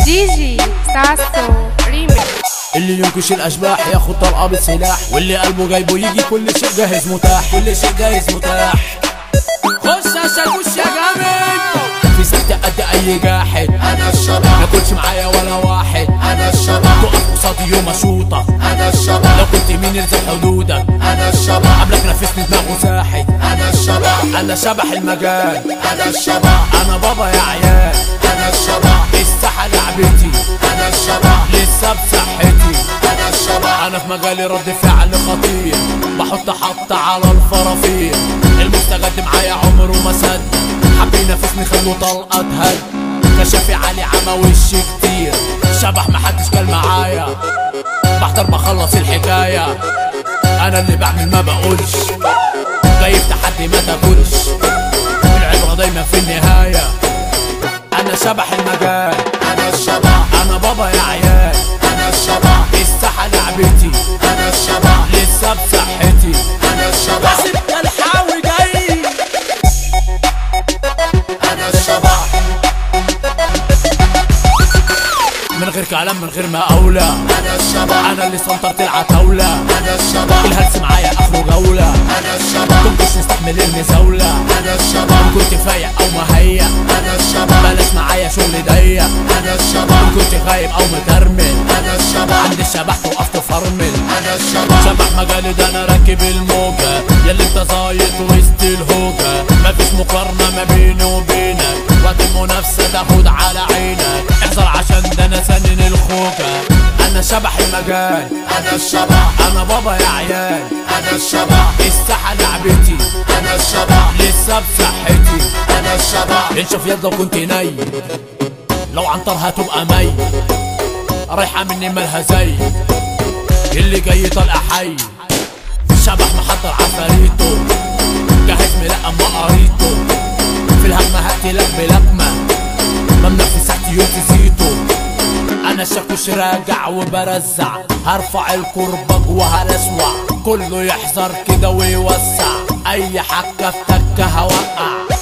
دي جي ساسو ريميكس اللي ينكش الاشباح ياخد طلقه بالسلاح واللي قلبه جايبه يجي كل شيء جاهز متاح كل شيء جاهز متاح خش يا شاكوش يا جامد في سكتة قد اي جاحد انا الشبح ما كنتش معايا ولا واحد انا الشبح تقف قصادي يوم اشوطك انا الشبح لو كنت مين يلزم حدودك انا الشبح قبلك نفسني دماغه ساحت انا الشبح انا شبح المجال انا الشبح انا بابا يا عيال انا الشبح الساحة لعبتي انا الشبح لسه بصحتي انا الشبح انا في مجالي رد فعل خطير بحط حط على الفرافير المستجد معايا عمره ما سد حب ينافسني خلو طلقه هد كشافي علي عمى وش كتير شبح محدش كان معايا بحضر بخلص الحكايه انا اللي بعمل ما بقولش جاي في تحدي ما تاكلش العبره دايما في النهايه انا شبح المجال انا الشبح انا بابا يا عيال انا الشبح الساحه لعبتي انا الشبح لسه بصحتي انا الشبح سبت الحاوي جاي انا الشبح من غير كلام من غير ما اولى انا الشبح انا اللي سنطرت العتاولة انا الشبح الهلس معايا اخره جولة انا الشبح كنتش نستحمل المزاولة انا الشبح كنت فايق او مهيأ انا الشبح بلاش معايا شغل ضيق انا الشبح كنت غايب او مترمل انا الشبح عند الشبح وقفت فرمل انا الشبح شبح مجالي ده انا راكب الموجة ياللي انت زايط وسط الهوجة مفيش مقارنة ما بيني وبينك وقت المنافسة تاخد على عينك احذر عشان ده انا سنن الخوجة انا شبح المجال انا الشبح انا بابا يا عيال انا الشبح الساحة لعبتي انا الشبح لسه بصحتي انا الشبح انشف يد لو كنت نايم لو عنطر هتبقى مي رايحة مني مالها زي اللي جاي طالع حي شبح محضر عفاريته جاهز ملقم ما قريته في الهجمة هقتلك بلقمة ممنوع في ساعتي يوم تزيته انا شاكوش راجع وبرزع هرفع الكرباج وهلسوع كله يحذر كده ويوسع اي حكة في تكة هوقع